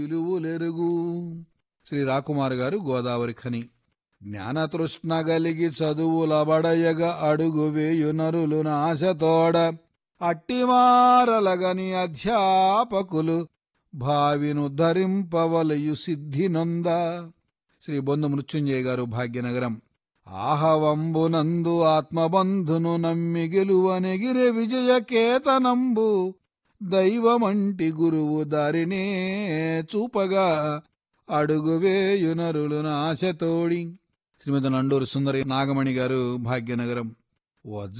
విలువులెరుగు శ్రీ రాకుమార్ గారు గోదావరి ఖని జ్ఞానతృష్ణ గలిగి చదువులబడయగ అడుగు వేయునరులు నాశతోడ అట్టిమారలగని అధ్యాపకులు భావిను ధరింపవలయు సిద్ధి నొంద శ్రీ బొందు మృత్యుంజయ గారు భాగ్యనగరం ఆహవంబునందు ఆత్మబంధును నమ్మి గెలువనెగిరే విజయ కేతనంబు దైవమంటి గురువు దారినే చూపగా అడుగు వేయునరులు నాశతోడి శ్రీమతి నండూరు సుందరి నాగమణి గారు భాగ్యనగరం వజ్ర